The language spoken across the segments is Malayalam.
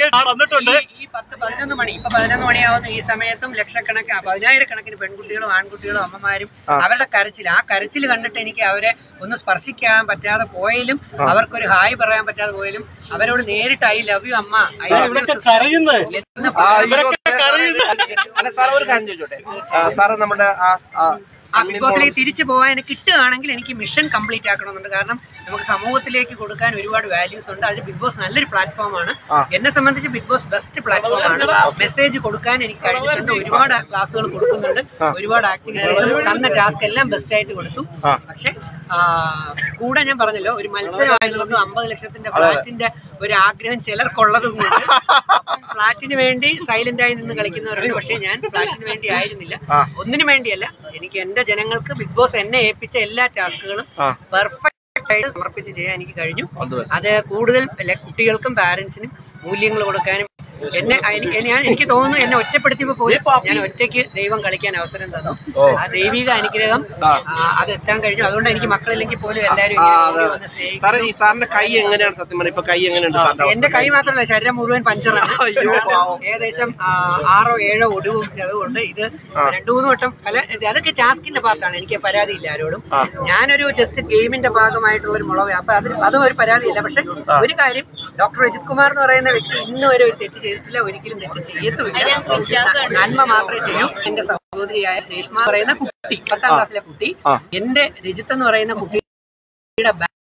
ലൊക്കേഷൻ വന്നിട്ടുണ്ട് ഈ- ഈ പത്ത് പതിനൊന്ന് മണി ഇപ്പൊ പതിനൊന്ന് മണിയാവുന്ന ഈ സമയത്തും ലക്ഷക്കണക്കിന് പതിനായിരക്കണക്കിന് പെൺകുട്ടികളും ആൺകുട്ടികളും അമ്മമാരും അവരുടെ കരച്ചിൽ ആ കരച്ചിൽ കണ്ടിട്ട് എനിക്ക് അവരെ ഒന്ന് സ്പർശിക്കാൻ പറ്റാതെ പോയാലും അവർക്കൊരു ഹായ് പറയാൻ പറ്റാതെ പോയാലും അവരോട് നേരിട്ട് ഐ ലവ് യു അമ്മ ഐ ലവ് യു ഇവിടൊക്കെ കരയുന്നത് എന്ന് ആ, പറയാൻ ഇവരൊക്കെ കരയുന്നത് അല്ല സാർ ഒരു കാര്യം ചോദിച്ചോട്ടെ ആ, സാറ് നമ്മുടെ ആ ആ, ആ ബിഗ് ബോസിലേക്ക് തിരിച്ചു പോകാൻ കിട്ടുകയാണെങ്കിൽ എനിക്ക് മിഷൻ കംപ്ലീറ്റ് ആക്കണമെന്നുണ്ട് കാരണം നമുക്ക് സമൂഹത്തിലേക്ക് കൊടുക്കാൻ ഒരുപാട് വാല്യൂസ് ഉണ്ട് അതിൽ ബിഗ് ബോസ് നല്ലൊരു പ്ലാറ്റ്ഫോമാണ് ആ. എന്നെ സംബന്ധിച്ച് ബിഗ് ബോസ് ബെസ്റ്റ് പ്ലാറ്റ്ഫോമാണ് മെസ്സേജ് കൊടുക്കാൻ എനിക്ക് കഴിഞ്ഞിട്ടുണ്ട് ഒരുപാട് ക്ലാസ്സുകൾ കൊടുക്കുന്നുണ്ട് ഒരുപാട് ആക്ടിവിറ്റി തന്ന ടാസ്ക് എല്ലാം ബെസ്റ്റ് ആയിട്ട് കൊടുത്തു ആ. പക്ഷെ ആ, കൂടെ ഞാൻ പറഞ്ഞല്ലോ ഒരു മത്സരമായതുകൊണ്ട് അമ്പത് ലക്ഷത്തിന്റെ ഫ്ലാറ്റിന്റെ ഒരു ആഗ്രഹം ചിലർക്കുള്ളത് കൊണ്ട് ഫ്ലാറ്റിന് വേണ്ടി സൈലന്റ് ആയി നിന്ന് കളിക്കുന്നവരുണ്ട് പക്ഷെ ഞാൻ ഫ്ലാറ്റിന് വേണ്ടി ആയിരുന്നില്ല ആ. ഒന്നിനു വേണ്ടിയല്ല എനിക്ക് എന്റെ ജനങ്ങൾക്ക് ബിഗ് ബോസ് എന്നെ ഏൽപ്പിച്ച എല്ലാ ടാസ്കുകളും ആ. പെർഫെക്റ്റ് ആയിട്ട് സമർപ്പിച്ച് ചെയ്യാൻ എനിക്ക് കഴിഞ്ഞു All the best. അത് കൂടുതൽ അല്ലെ, കുട്ടികൾക്കും പാരന്റ്സിനും മൂല്യങ്ങൾ കൊടുക്കാനും എന്നെ എനിക്ക് ഞാൻ- എനിക്ക് തോന്നുന്നു എന്നെ ഒറ്റപ്പെടുത്തിയപ്പോ പോലും ഞാൻ ഒറ്റയ്ക്ക് ദൈവം കളിക്കാൻ അവസരം തന്നു ഓ. ആ ദൈവിക അനുഗ്രഹം ആ. ആ, അത് എത്താൻ കഴിഞ്ഞു അതുകൊണ്ട് എനിക്ക് മക്കളില്ലെങ്കിൽ പോലും എല്ലാവരും ആ, ഇങ്ങനെ അതെ, ഓടി അതെ. വന്ന് സ്നേഹിക്കും സാറേ ഈ സാറിന്റെ കൈ എങ്ങനെയാണ് സത്യം പറഞ്ഞാൽ ഇപ്പൊ കൈ എങ്ങനെയുണ്ട് സാറിന്റെ എന്റെ അവസ്ഥ? കൈ മാത്രമല്ല ശരീരം മുഴുവൻ പഞ്ചറാണ് അയ്യോ, പാവം. ഏകദേശം ആ, ആറോ ഏഴോ ഒടിവും അതുകൊണ്ട് ഇത് ആ. രണ്ടു മൂന്ന് വട്ടം പല ഇത് അതൊക്കെ ടാസ്കിന്റെ ഭാഗത്താണ് എനിക്ക് പരാതിയില്ല ആരോടും ആ. ഞാനൊരു ജസ്റ്റ് ഗെയിമിന്റെ ഭാഗമായിട്ടുള്ള ഒരു മുളവ് അപ്പൊ അത് അതും ഒരു പരാതിയില്ല പക്ഷെ ഒരു കാര്യം ഡോക്ടർ രജിത് കുമാർ എന്ന് പറയുന്ന വ്യക്തി ഇന്ന് വരെ ഒരു തെറ്റ് ചെയ്തിട്ടില്ല ഒരിക്കലും തെറ്റ് ചെയ്യത്തുമില്ല നന്മ മാത്രമേ ചെയ്യൂ എന്റെ സഹോദരിയായ രേഷ്മ എന്ന് പറയുന്ന കുട്ടി പത്താം ക്ലാസ്സിലെ കുട്ടി ആ. എന്റെ രജിത്ത് എന്ന് പറയുന്ന കുട്ടിയുടെ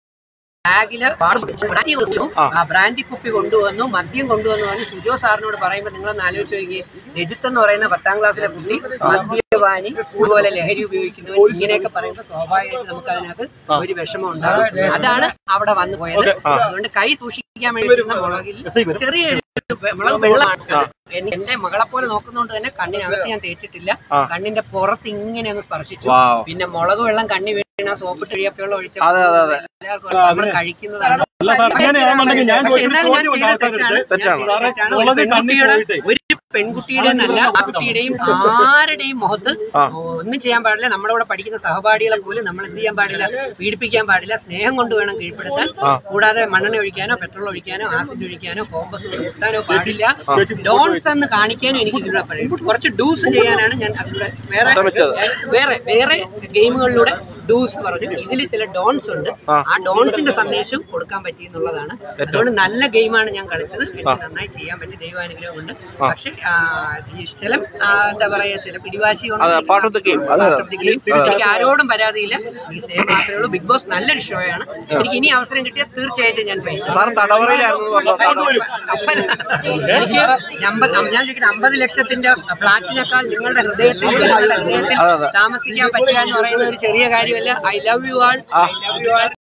ബാഗില് ബ്രാൻഡി വന്നു ആ. ആ ബ്രാൻഡി കുപ്പി കൊണ്ടുവന്നു മദ്യം കൊണ്ടുവന്നു പറഞ്ഞ് സുജോ സാറിനോട് പറയുമ്പോൾ നിങ്ങളൊന്ന് ആലോചിച്ച് നോക്കി രജിത്ത് എന്ന് പറയുന്ന പത്താം ക്ലാസ്സിലെ കുട്ടി മദ്യപാനി ഇതുപോലെ ലഹരി ഉപയോഗിക്കുന്നവർ ഇങ്ങനെയൊക്കെ പറയുമ്പോൾ സ്വാഭാവികമായിട്ട് നമുക്ക് അതിനകത്ത് ഒരു വിഷമം ഉണ്ടാകും അതാണ് അവിടെ വന്നു പോയത് അതുകൊണ്ട് കൈ സൂക്ഷിക്കാൻ വേണ്ടി വെച്ചിരുന്ന മുളകിൽ ചെറിയൊരു മുളക് വെള്ളമാണ് അത്. എൻ- എന്റെ മകളെ പോലെ നോക്കുന്നതുകൊണ്ട് തന്നെ കണ്ണിനകത്ത് ഞാൻ തേച്ചിട്ടില്ല ആ. കണ്ണിന്റെ പുറത്ത് ഇങ്ങനെ ഒന്ന് സ്പർശിച്ചു വാവ്. പിന്നെ മുളക് വെള്ളം കണ്ണി വീണ സോപ്പിട്ട് കഴിയപ്പുള്ള ഒഴിച്ച അതെ, അതെ, അതെ. എല്ലാവർക്കും നമ്മൾ കഴിക്കുന്നതാണ് അല്ല സാർ അങ്ങനെയാണെന്നുണ്ടെങ്കിൽ ഞാൻ പക്ഷേ എന്നാലും ഞാൻ ചോദിച്ചൊരു ചെയ്ത ആൾക്കാരുണ്ട് തെറ്റാണ്. ഞാൻ തെറ്റാണ്. ചെയ്ത തെറ്റാണ്. ഒരു മുളക് കണ്ണിൽ പെൺകുട്ടിയുടെ പോയിട്ടേ. ഒരു പെൺകുട്ടിയുടെ നല്ല ആൺകുട്ടിയുടെയും ആരുടെയും മുഖത്ത് ആ. ഒന്നും ചെയ്യാൻ പാടില്ല നമ്മുടെ കൂടെ പഠിക്കുന്ന സഹപാഠികളെ പോലും നമ്മൾ എന്ത് ചെയ്യാൻ പാടില്ല പീഡിപ്പിക്കാൻ പാടില്ല സ്നേഹം കൊണ്ട് വേണം കീഴ്പ്പെടുത്താൻ കൂടാതെ മണ്ണെണ്ണ ഒഴിക്കാനോ പെട്രോൾ ഒഴിക്കാനോ ആസിഡ് ഒഴിക്കാനോ കോമ്പസ് കുത്താനോ പാടില്ല ഡോൺസ് എന്ന് കാണിക്കാനും എനിക്ക് ഇതിലൂടെ പറയും കുറച്ച് ഡൂസ് ചെയ്യാനാണ് ഞാൻ അതിലൂടെ വേറെ ശ്രമിച്ചത്. വേറെ വേറെ ഗെയിമുകളിലൂടെ ഡൂസ് പറഞ്ഞു ഇതിൽ ചില ഡോൺസ് ഉണ്ട് ആ. ആ ഡോൺസിന്റെ സന്ദേശവും കൊടുക്കാൻ പറ്റി എന്നുള്ളതാണ് അതുകൊണ്ട് നല്ല ഗെയിമാണ് ഞാൻ കളിച്ചത് എനിക്ക് നന്നായി ചെയ്യാൻ പറ്റി ദൈവാനുഗ്രഹം ഉണ്ട് പക്ഷെ ആ, ഈ ചില ആ, എന്താ പറയാ ചില പിടിവാശി കൊണ്ട് അതെ, എനിക്ക് part of the game. അതെ, part അതെ. of the game. എനിക്ക് ആരോടും പരാതിയില്ല ഈ സ്നേഹം മാത്രമേ ഉള്ളൂ ബിഗ് ബോസ് നല്ലൊരു ഷോയാണ് എനിക്ക് ഇനി അവസരം കിട്ടിയാൽ തീർച്ചയായിട്ടും ഞാൻ ചെയ്യും സാർ തടവറയിലായിരുന്നു എന്ന് പറഞ്ഞു. തടവറ. കപ്പൽ എനിക്ക് അമ്പത് ഞാൻ ചോദിക്കട്ടെ അമ്പത് ലക്ഷത്തിന്റെ ഫ്ലാറ്റിനേക്കാൾ നിങ്ങളുടെ ഹൃദയത്തിൽ നിങ്ങളുടെ ഹൃദയത്തിൽ അതെ, അതെ. താമസിക്കാൻ പറ്റുക എന്ന് പറയുന്ന ഒരു ചെറിയ കാര്യമല്ല I love you all I love you all